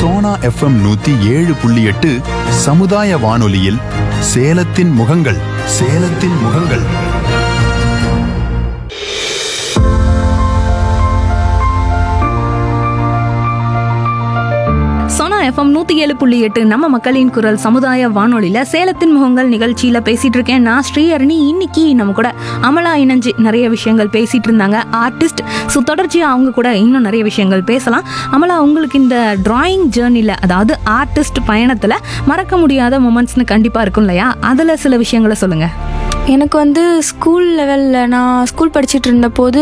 Sona FM நூத்தி ஏழு புள்ளி எட்டு சமுதாய வானொலியில் சேலத்தின் முகங்கள் சேலத்தின் முகங்கள் சோனா எஃப்எம் நூத்தி ஏழு புள்ளி எட்டு நம்ம மக்களின் குரல் சமுதாய வானொலியில சேலத்தின் முகங்கள் நிகழ்ச்சியில பேசிட்டு இருக்கேன் நான் ஸ்ரீஹரணி இன்னைக்கு நம்ம கூட அமலா இணைஞ்சு நிறைய விஷயங்கள் பேசிட்டு இருந்தாங்க ஆர்டிஸ்ட் ஸோ தொடர்ச்சியா அவங்க கூட இன்னும் நிறைய விஷயங்கள் பேசலாம் அமலா உங்களுக்கு இந்த டிராயிங் ஜேர்னில அதாவது ஆர்டிஸ்ட் பயணத்துல மறக்க முடியாத மூமெண்ட்ஸ்னு கண்டிப்பா இருக்கும் இல்லையா அதுல சில விஷயங்களை சொல்லுங்க எனக்கு வந்து ஸ்கூல் லெவலில் நான் ஸ்கூல் படிச்சுட்டு இருந்தபோது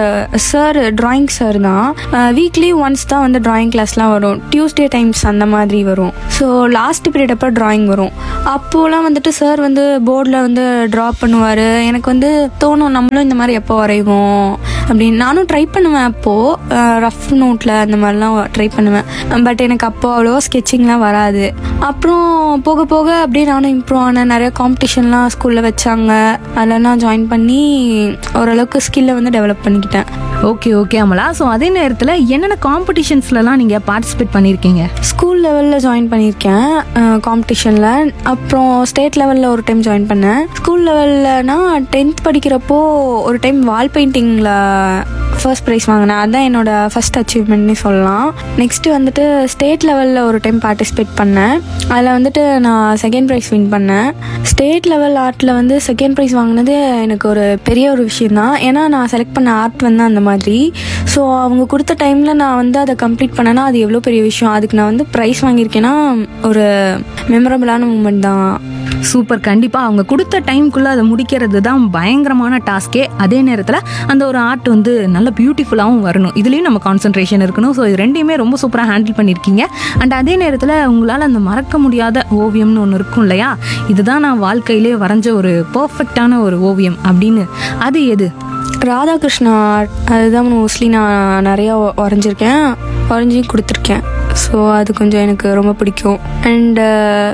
சார் டிராயிங் சார் தான் வீக்லி ஒன்ஸ் தான் வந்து டிராயிங் கிளாஸ்லாம் வரும் டியூஸ்டே டைம்ஸ் அந்த மாதிரி வரும் ஸோ லாஸ்ட் பீரியட் அப்போ டிராயிங் வரும் அப்போலாம் வந்துட்டு சார் வந்து போர்டில் வந்து ட்ரா பண்ணுவார் எனக்கு வந்து தோணும் நம்மளும் இந்த மாதிரி எப்போ வரைவோம் அப்படின்னு நானும் ட்ரை பண்ணுவேன் அப்போது ரஃப் நோட்டில் அந்த மாதிரிலாம் ட்ரை பண்ணுவேன் பட் எனக்கு அப்போ அவ்வளோவா ஸ்கெட்சிங்லாம் வராது அப்புறம் போக போக அப்படியே நானும் இம்ப்ரூவ் ஆனேன் நிறைய காம்படிஷன்லாம் ஸ்கூலில் வச்சாங்க அதெல்லாம் ஜாயின் பண்ணி ஓரளவுக்கு ஸ்கில்லை வந்து டெவலப் பண்ணிக்கிட்டேன் ஓகே ஓகே அமலா ஸோ அதே நேரத்தில் என்னென்ன காம்படிஷன்ஸ்லலாம் நீங்கள் பார்ட்டிசிபேட் பண்ணியிருக்கீங்க ஸ்கூல் லெவலில் ஜாயின் பண்ணியிருக்கேன் காம்படிஷனில் அப்புறம் ஸ்டேட் லெவலில் ஒரு டைம் ஜாயின் பண்ணேன் ஸ்கூல் லெவல்லனா டென்த் படிக்கிறப்போ ஒரு டைம் வால் பெயிண்டிங்கில் ஃபர்ஸ்ட் ப்ரைஸ் வாங்கினேன் அதுதான் என்னோட ஃபர்ஸ்ட் அச்சீவ்மெண்ட்னே சொல்லலாம் நெக்ஸ்ட்டு வந்துட்டு ஸ்டேட் லெவலில் ஒரு டைம் பார்ட்டிசிபேட் பண்ணேன் அதில் வந்துட்டு நான் செகண்ட் ப்ரைஸ் வின் பண்ணேன் ஸ்டேட் லெவல் ஆர்ட்டில் வந்து செகண்ட் ப்ரைஸ் வாங்கினது எனக்கு ஒரு பெரிய ஒரு விஷயம் தான் ஏன்னா நான் செலக்ட் பண்ண ஆர்ட் வந்து அந்த மாதிரி ஸோ அவங்க கொடுத்த டைமில் நான் வந்து அதை கம்ப்ளீட் பண்ணேன்னா அது எவ்வளோ பெரிய விஷயம் அதுக்கு நான் வந்து ப்ரைஸ் வாங்கியிருக்கேன்னா ஒரு மெமரபிளான மூமெண்ட் தான் சூப்பர் கண்டிப்பாக அவங்க கொடுத்த டைம்குள்ளே அதை முடிக்கிறது தான் பயங்கரமான டாஸ்கே அதே நேரத்தில் அந்த ஒரு ஆர்ட் வந்து நல்ல பியூட்டிஃபுல்லாகவும் வரணும் இதுலேயும் நம்ம கான்சன்ட்ரேஷன் இருக்கணும் ஸோ இது ரெண்டையுமே ரொம்ப சூப்பராக ஹேண்டில் பண்ணியிருக்கீங்க அண்ட் அதே நேரத்தில் உங்களால் அந்த மறக்க முடியாத ஓவியம்னு ஒன்று இருக்கும் இல்லையா இதுதான் நான் வாழ்க்கையிலே வரைஞ்ச ஒரு பர்ஃபெக்டான ஒரு ஓவியம் அப்படின்னு அது எது ராதாகிருஷ்ணா art அதுதான் மோஸ்ட்லி நான் நிறையா வ- வரைஞ்சிருக்கேன் வரைஞ்சியும் கொடுத்துருக்கேன் ஸோ அது கொஞ்சம் எனக்கு ரொம்ப பிடிக்கும் அண்டு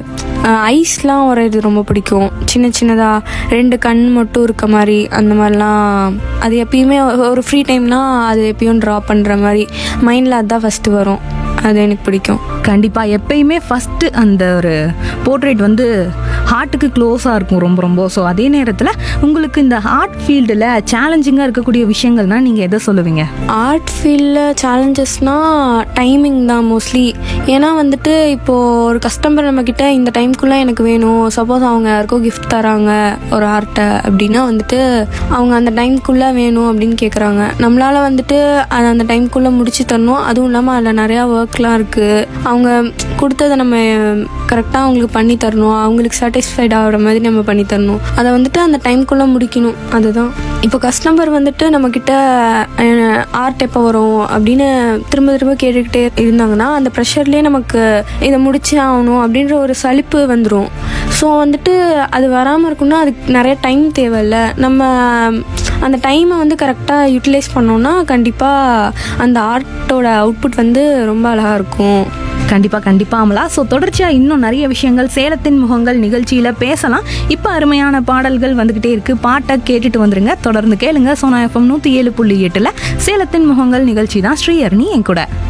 ஐஸ்லாம் வரைகிறது ரொம்ப பிடிக்கும் சின்ன சின்னதாக ரெண்டு கண் மட்டும் இருக்க மாதிரி அந்த மாதிரிலாம் அது எப்பயுமே ஒ- ஒரு ஃப்ரீ டைம்னா அது எப்பயும் ட்ரா பண்ணுற மாதிரி மைண்டில் அதுதான் ஃபஸ்ட்டு வரும் அது எனக்கு பிடிக்கும் கண்டிப்பாக எப்பயுமே ஃபஸ்ட்டு அந்த ஒரு போர்ட்ரேட் வந்து ஹார்ட்டுக்கு க்ளோஸாக இருக்கும் ரொம்ப ரொம்ப ஸோ அதே நேரத்தில் உங்களுக்கு இந்த ஆர்ட் ஃபீல்டில் சேலஞ்சிங்காக இருக்கக்கூடிய விஷயங்கள்னால் நீங்கள் எதை சொல்லுவீங்க ஆர்ட் ஃபீல்டில் சேலஞ்சஸ்னால் டைமிங் தான் மோஸ்ட்லி ஏன்னா வந்துட்டு இப்போது ஒரு கஸ்டமர் நம்மக்கிட்ட இந்த டைம்குள்ளே எனக்கு வேணும் சப்போஸ் அவங்க யாருக்கோ கிஃப்ட் தராங்க ஒரு ஆர்ட்டை அப்படின்னா வந்துட்டு அவங்க அந்த டைம்குள்ளே வேணும் அப்படின்னு கேட்குறாங்க நம்மளால் வந்துட்டு அதை அந்த டைம்குள்ளே முடிச்சு தரணும் அதுவும் இல்லாமல் அதில் நிறையா ஒர்க்லாம் இருக்குது அவங்க கொடுத்ததை நம்ம கரெக்டாக அவங்களுக்கு பண்ணி தரணும் அவங்களுக்கு சாட்டிஸ்ஃபைட் ஆகிற மாதிரி நம்ம பண்ணி தரணும் அதை வந்துட்டு அந்த டைம்குள்ளே முடிக்கணும் அதுதான் இப்போ கஸ்டமர் வந்துட்டு நம்மக்கிட்ட ஆர்ட் எப்போ வரும் அப்படின்னு திரும்ப திரும்ப கேட்டுக்கிட்டே இருந்தாங்கன்னா அந்த ப்ரெஷர்லேயே நமக்கு இதை முடிச்சே ஆகணும் அப்படின்ற ஒரு சலிப்பு வந்துடும் ஸோ வந்துட்டு அது வராமல் இருக்குன்னா அதுக்கு நிறைய டைம் தேவையில்ல நம்ம அந்த டைமை வந்து கரெக்டாக யூட்டிலைஸ் பண்ணோம்னா கண்டிப்பாக அந்த ஆர்ட்டோட அவுட்புட் வந்து ரொம்ப அழகாக இருக்கும் கண்டிப்பாக கண்டிப்பாக அமலா ஸோ தொடர்ச்சியாக இன்னும் நிறைய விஷயங்கள் சேலத்தின் முகங்கள் நிகழ்ச்சியில் பேசலாம் இப்போ அருமையான பாடல்கள் வந்துக்கிட்டே இருக்குது பாட்டை கேட்டுட்டு வந்துருங்க தொடர்ந்து கேளுங்க சோனா எஃப்எம் நூற்றி ஏழு புள்ளி எட்டில் சேலத்தின் முகங்கள் நிகழ்ச்சி தான் ஸ்ரீஹரணி என் கூட